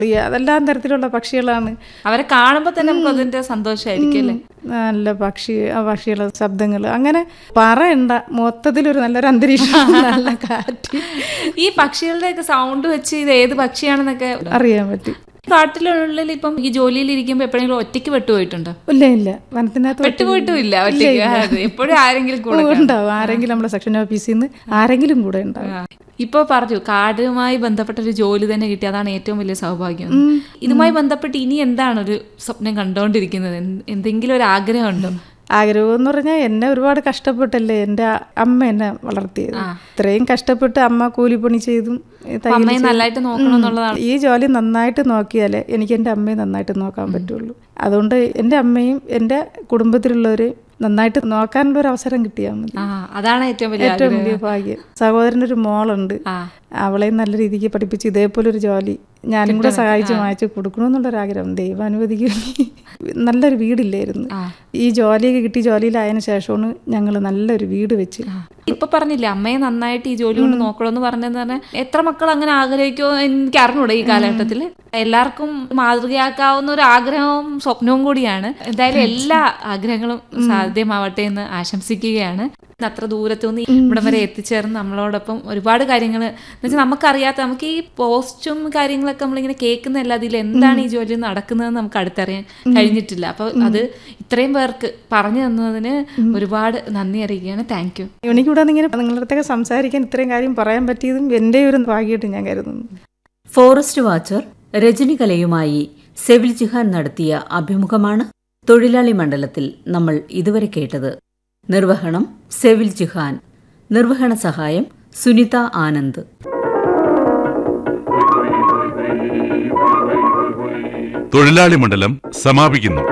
ഈ അതെല്ലാം തരത്തിലുള്ള പക്ഷികളാണ് അവരെ കാണുമ്പോൾ തന്നെ നമുക്ക് അതിന്റെ സന്തോഷമായിരിക്കും അല്ലേ നല്ല പക്ഷി ആ പക്ഷികളുടെ ശബ്ദങ്ങൾ അങ്ങനെ പറയണ്ട മൊത്തത്തിലൊരു നല്ലൊരു അന്തരീക്ഷം നല്ല കാറ്റ് ഈ പക്ഷികളുടെയൊക്കെ സൗണ്ട് വെച്ച് ഇത് ഏത് പക്ഷിയാണെന്നൊക്കെ അറിയാൻ പറ്റും കാട്ടിലുള്ളിൽ ഇപ്പം ഈ ജോലിയിൽ ഇരിക്കുമ്പോൾ എപ്പോഴെങ്കിലും ഒറ്റയ്ക്ക് പെട്ടുപോയിട്ടുണ്ടോ ഇല്ല ഇല്ല വനത്തിനകത്ത് പെട്ടുപോയിട്ടും ഇല്ല ഒറ്റയ്ക്ക് അതെ, എപ്പോഴും ആരെങ്കിലും കൂടെ ഉണ്ടാവും ആരെങ്കിലും നമ്മുടെ സെക്ഷൻ ഓഫീസിൽ നിന്ന് ആരെങ്കിലും കൂടെ ഉണ്ടാവും ആ. ഇപ്പൊ പറഞ്ഞു കാടുമായി ബന്ധപ്പെട്ട ഒരു ജോലി തന്നെ കിട്ടി അതാണ് ഏറ്റവും വലിയ സൗഭാഗ്യം ഇതുമായി ബന്ധപ്പെട്ട് ഇനി എന്താണ് ഒരു സ്വപ്നം കണ്ടുകൊണ്ടിരിക്കുന്നത് എന്ത്- എന്തെങ്കിലും ഒരു ആഗ്രഹമുണ്ടോ ആഗ്രഹം എന്ന് പറഞ്ഞാൽ എന്നെ ഒരുപാട് കഷ്ടപ്പെട്ടല്ലേ എൻ്റെ അമ്മ എന്നെ വളർത്തിയത് ഇത്രയും കഷ്ടപ്പെട്ട് അമ്മ കൂലിപ്പണി ചെയ്തും ഈ തയ്യൽ അമ്മയെ ചെയ്തും. നല്ലതായിട്ട് നോക്കണം എന്നുള്ളതാണ് ഈ ജോലി നന്നായിട്ട് നോക്കിയാലേ എനിക്ക് എൻ്റെ അമ്മയെ നന്നായിട്ട് നോക്കാൻ പറ്റുള്ളൂ അതുകൊണ്ട് എൻ്റെ അമ്മയും എൻ്റെ കുടുംബത്തിലുള്ളവരെയും നന്നായിട്ട് നോക്കാനുള്ള ഒരു അവസരം കിട്ടിയാൽ മതി ആ അതാണ് ഏറ്റവും വലിയ ഏറ്റവും ആഗ്രഹം വലിയ ഭാഗ്യം സഹോദരനൊരു മോളുണ്ട് ആ അവളെയും നല്ല രീതിക്ക് പഠിപ്പിച്ച് ഇതേപോലെ ഒരു ജോലി ഞാനും കൂടെ സഹായിച്ച് വാങ്ങിച്ച് കൊടുക്കണമെന്നുള്ളൊരാഗ്രഹം ദൈവം അനുവദിക്കുമെങ്കിൽ നല്ലൊരു വീടില്ലായിരുന്നു ആ. ഈ ജോലിയൊക്കെ കിട്ടി ജോലിയിലായതിനു ശേഷമാണ് ഞങ്ങൾ നല്ലൊരു വീട് വെച്ച് ഇപ്പൊ പറഞ്ഞില്ലേ അമ്മയെ നന്നായിട്ട് ഈ ജോലി കൊണ്ട് നോക്കണമെന്ന് പറഞ്ഞെന്ന് പറഞ്ഞാൽ എത്ര മക്കൾ അങ്ങനെ ആഗ്രഹിക്കുമോ എനിക്ക് അറിഞ്ഞൂടെ ഈ കാലഘട്ടത്തിൽ എല്ലാവർക്കും മാതൃകയാക്കാവുന്ന ഒരു ആഗ്രഹവും സ്വപ്നവും കൂടിയാണ് എന്തായാലും എല്ലാ ആഗ്രഹങ്ങളും സാധ്യമാവട്ടെ എന്ന് ആശംസിക്കുകയാണ് ഇന്ന് അത്ര ദൂരത്തുനിന്ന് ഇവിടം വരെ എത്തിച്ചേർന്ന് നമ്മളോടൊപ്പം ഒരുപാട് കാര്യങ്ങൾ എന്ന് വെച്ചാൽ നമുക്കറിയാത്ത നമുക്ക് ഈ പോസ്റ്റും കാര്യങ്ങളൊക്കെ നമ്മളിങ്ങനെ കേൾക്കുന്നതല്ല അതിൽ എന്താണ് ഈ ജോലി നടക്കുന്നതെന്ന് നമുക്ക് അടുത്തറിയാൻ കഴിഞ്ഞിട്ടില്ല അപ്പൊ അത് ഇത്രയും പേർക്ക് പറഞ്ഞു തന്നതിന് ഒരുപാട് നന്ദി അറിയിക്കുകയാണ് താങ്ക് യു എനിക്കിവിടെ നിന്ന് ഇങ്ങനെ നിങ്ങളുടെ അടുത്തൊക്കെ സംസാരിക്കാൻ ഇത്രയും കാര്യം പറയാൻ പറ്റിയതും എൻ്റെ ഒരു ഭാഗ്യമായിട്ട് ഞാൻ കരുതുന്നു ഫോറസ്റ്റ് വാച്ചർ രജനികലയുമായി സെവിൽ ജിഹാൻ നടത്തിയ അഭിമുഖമാണ് തൊഴിലാളി മണ്ഡലത്തിൽ നമ്മൾ ഇതുവരെ കേട്ടത് നിർവഹണം സെവിൽ ജിഹാൻ നിർവഹണ സഹായം സുനിത ആനന്ദ് തൊഴിലാളി മണ്ഡലം സമാപിക്കുന്നു